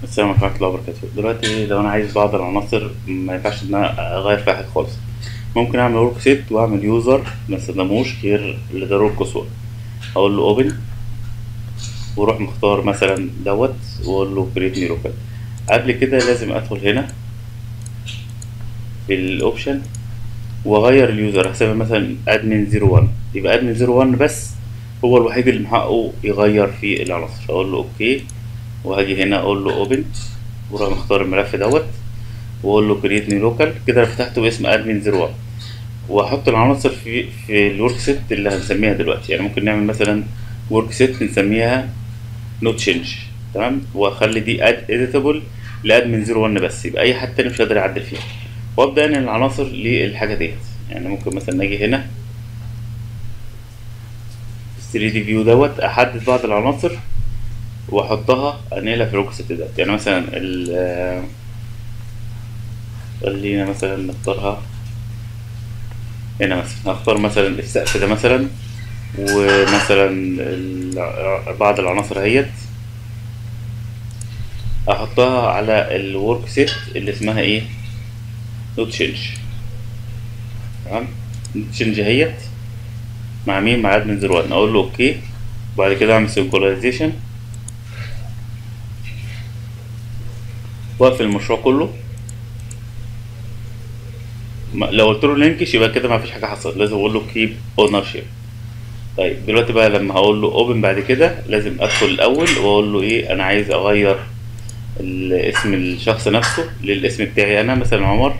السلام عليكم ورحمة الله وبركاته دلوقتي لو أنا عايز بعض العناصر ما ينفعش إن أنا أغير فيها حاجة خالص ممكن أعمل ورك سيت وأعمل يوزر ما استخدموش غير لضرورة الكسور أقول له أوبن وأروح مختار مثلا دوت وأقول له كريت نيو لوكال قبل كده لازم أدخل هنا في الأوبشن وأغير اليوزر هسمي مثلا أدمن زيرو وان يبقى أدمن زيرو وان بس هو الوحيد اللي من حقه يغير في العناصر أقول له أوكي وهاجي هنا اقول له اوبن واروح مختار الملف دوت واقول له كريت نيو لوكال كده انا فتحته باسم ادمن 01 واحط العناصر في في الورك سيت اللي هنسميها دلوقتي يعني ممكن نعمل مثلا ورك سيت نسميها نو تشينج تمام واخلي دي اد اديتابل لادمن 01 بس يبقى اي حد تاني مش قادر يعدل فيها وابدا انقل العناصر للحاجه ديت يعني ممكن مثلا اجي هنا 3 دي فيو دوت احدد بعض العناصر واحطها انقلها في الورك سيت ده يعني مثلا ال خلينا مثلا نختارها هنا مثلا هختار مثلا السقف ده مثلا ومثلا ال- بعض العناصر اهيت احطها على الورك سيت اللي اسمها ايه نوت تشينج تمام نوت تشينج اهيت مع مين مع ادمن زيرو وان اقول له اوكي وبعد كده اعمل سينكرونايزيشن واقفل المشروع كله ما- لو قلت له لينكش يبقى كده ما فيش حاجه حصلت لازم اقول له كيب اونر شيب طيب دلوقتي بقى لما هقول له اوبن بعد كده لازم ادخل الاول واقول له ايه انا عايز اغير ال- اسم الشخص نفسه للاسم بتاعي انا مثلا عمر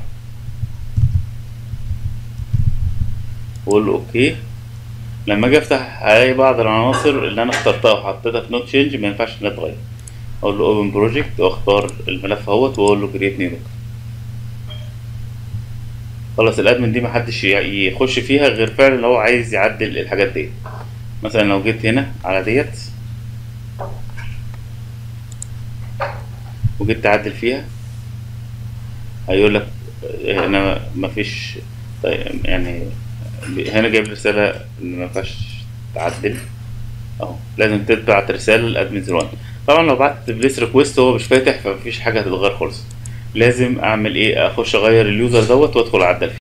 واقول له اوكي لما اجي افتح هلاقي بعض العناصر اللي انا اخترتها وحطيتها في نوت تشينج ما ينفعش انها تتغير اقول له اوبن بروجكت واختار الملف اهوت واقول له كريت نيو خلاص الادمن دي محدش ي- يخش فيها غير فعلا لو هو عايز يعدل الحاجات دي مثلا لو جيت هنا على ديت وجيت تعدل فيها هيقول لك هنا مفيش طيب يعني هنا جايب رسالة ان مينفعش تعدل اهو لازم تبعت رسالة للادمن 01 طبعا لو بعت بليس ريكويست هو مش فاتح فمفيش حاجة هتتغير خالص لازم اعمل ايه اخش اغير اليوزر دوت وادخل اعدل فيه